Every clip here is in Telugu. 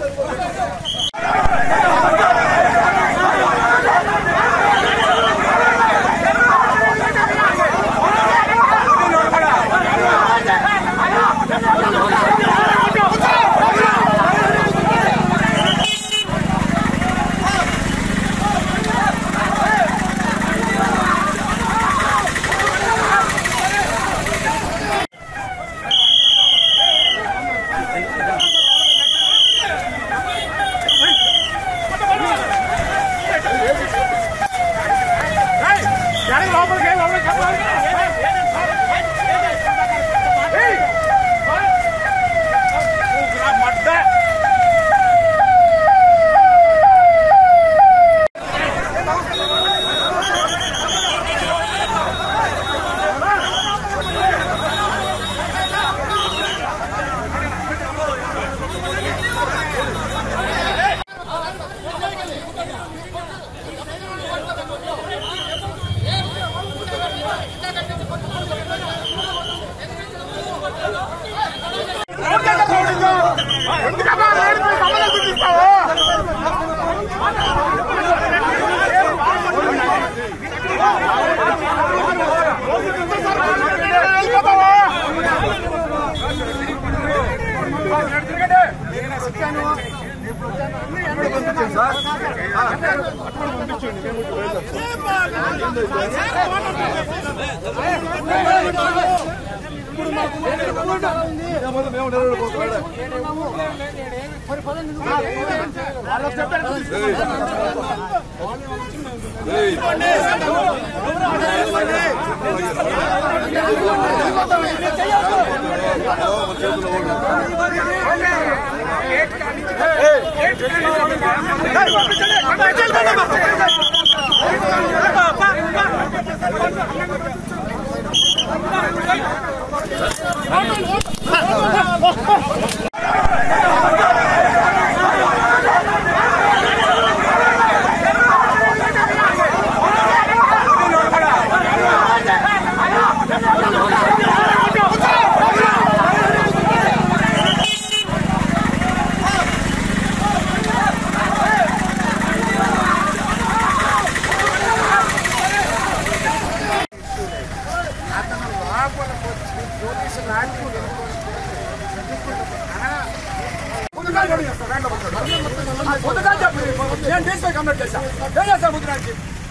ముద్రరాజు చెప్పు నేను తీసుకొని కంప్లీట్ చేశా ఏం చేస్తా ముద్రరాజు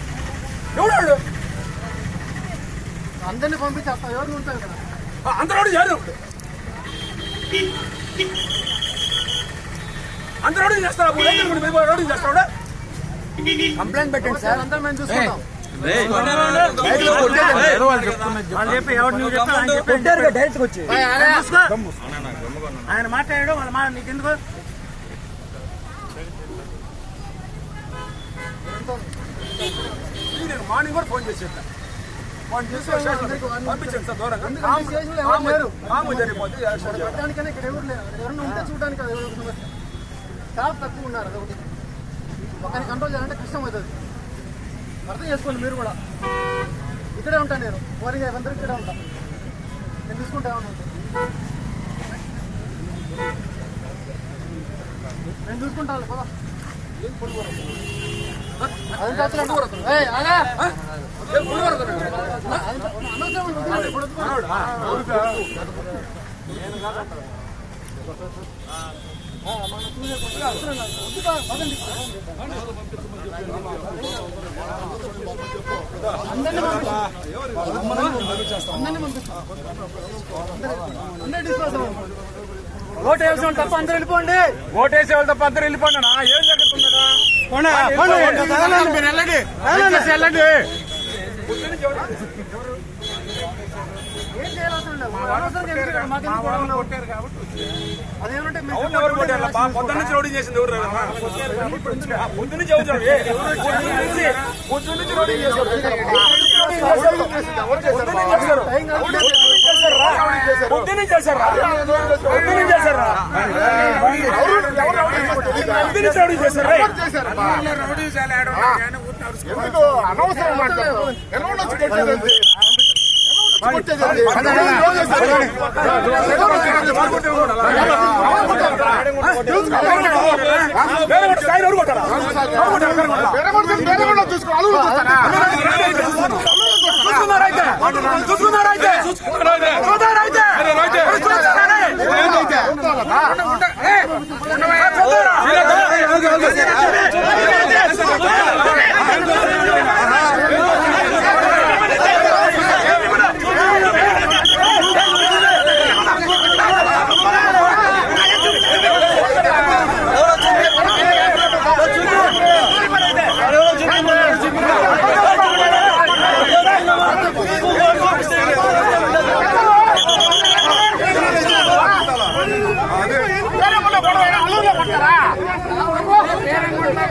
ఎవడు అందరినీ పంపించేస్తా ఎవరు ఉంటారు ఇక్కడ అందరూ చేరు అందరూ చేస్తారా రోడ్డు చేస్తాడు కంప్లైంట్ పెట్టండి సార్ అందరం మేము చూసుకుంటాం పెట్టారు డైరెక్ట్ వచ్చి ఆయన మాట్లాడాడు వాళ్ళ మాట నీకు ఎందుకు నేను మార్నింగ్ కూడా ఫోన్ చేసేస్తా ఫోన్ చేసి పంపించండి సార్ దూరంగా అందుకని స్టేషన్లో ఎవరు లేరు. మామూలు జరిగిపోతే యాక్షన్ చేయాలి. పెట్టడానికనే ఇక్కడ ఎవరు లేరు ఇక్కడ ఎవరైనా ఉంటే చూడడానికి అది ఎవరు సమస్య చాలా తక్కువ ఉన్నారు అదొకటి ఒకరిని కంట్రోల్ చేయాలంటే కష్టం అవుతుంది అర్థం చేసుకోండి మీరు కూడా ఇక్కడే ఉంటాను నేను పోలింగ్ అందరూ ఇక్కడే ఉంటా నేను చూసుకుంటా ఏమన్నా ఉంటే. నేను చూసుకుంటాను పద అదంతా అసలు ఏయ్, ఆగా. ఏ, పులిహోర తినండి. అదంతా అనవసరం ఉంటుంది. ఇప్పుడు వద్దు. ఓటు వేసిన వాళ్ళు తప్ప అందరూ వెళ్ళిపోండి ఓటేసే వాళ్ళు తప్ప అందరూ వెళ్ళిపోండి అన్న. ఏం జరుగుతుందా మీరు వెళ్ళండి వెళ్ళండి ఏం చేయాల్సిన లేదు. అనవసరంగా ఎందుకు ఇక్కడ మాకెందుకు గొడవలు? అదేమంటే మేము అవును ఎవరు కొట్టారు బా పొద్దున్న నుంచి రోడింగ్ చేసింది ఎవరు రా? ఆ, పొద్దున్న నుంచి ఎవరు చేశారు? ఏ, పొద్దున్న నుంచి పొద్దున్న నుంచి రోడింగ్ చేశారు పొద్దున్న నుంచి రోడింగ్ చేశారు. పొద్దున్న నుంచి చేశారు. పొద్దున్న నుంచి చేశారు రా. పొద్దున్న నుంచి చేశారు రా. పొద్దున్న నుంచి చేశారు రా. పొద్దున్న నుంచి రోడింగ్ చేశారు రే. ఎందుకు అనవసరం మాట్లాడు ఎన్నో వచ్చి కొట్టేది కొట్టేది వేరే కొట్టి సాయి ఎవరు కొట్టారా ఎవరు కొట్టారు? వేరే కొట్టారా? వేరే కూడా వేరే కూడా చూసుకో అలుగులు చూస్తారా చూసుకున్నారా అయితే చూసుకున్నారా అయితే